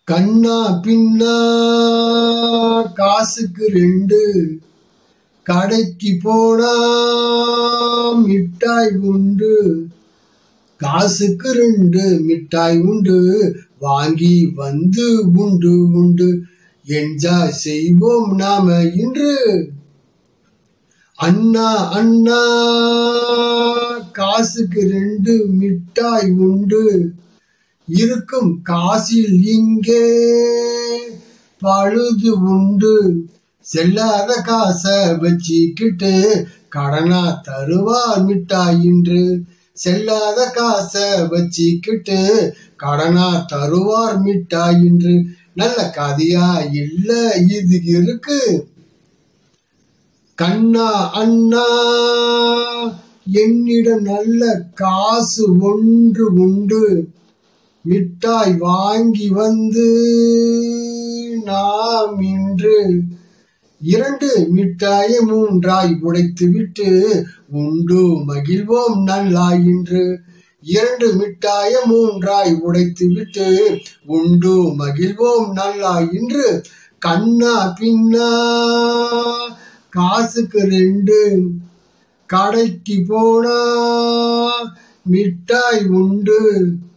கண்ணா பின்னா காசுக்கு ரெண்டு கடைக்கு போனா மிட்டாய் உண்டு காசுக்கு ரெண்டு மிட்டாய் உண்டு வாங்கி வந்து உண்டு உண்டு என்ஜாய் செய்வோம் நாம இன்று அண்ணா அண்ணா காசுக்கு ரெண்டு மிட்டாய் உண்டு இருக்கும் காசில் இங்கே பழுது உண்டு செல்லாத காசை வச்சிக்கிட்டு கடனா தருவார் மிட்டாய் இன்று செல்லாத காசை வச்சிக்கிட்டு கடனா தருவார் மிட்டாய் இன்று நல்ல கதையா இல்ல இது இருக்கு கண்ணா அண்ணா என்னிடம் நல்ல காசு ஒன்று உண்டு மிட்டாய் வாங்கி வந்து நாம் இன்று இரண்டு மிட்டாயை மூன்றாய் உடைத்து விட்டு உண்டு மகிழ்வோம் நல்லாயின்று இரண்டு மிட்டாய மூன்றாய் உடைத்து விட்டு உண்டு மகிழ்வோம் நல்லாயின்று கண்ணா பின்னா காசுக்கு ரெண்டு கடைக்கு போனா மிட்டாய் உண்டு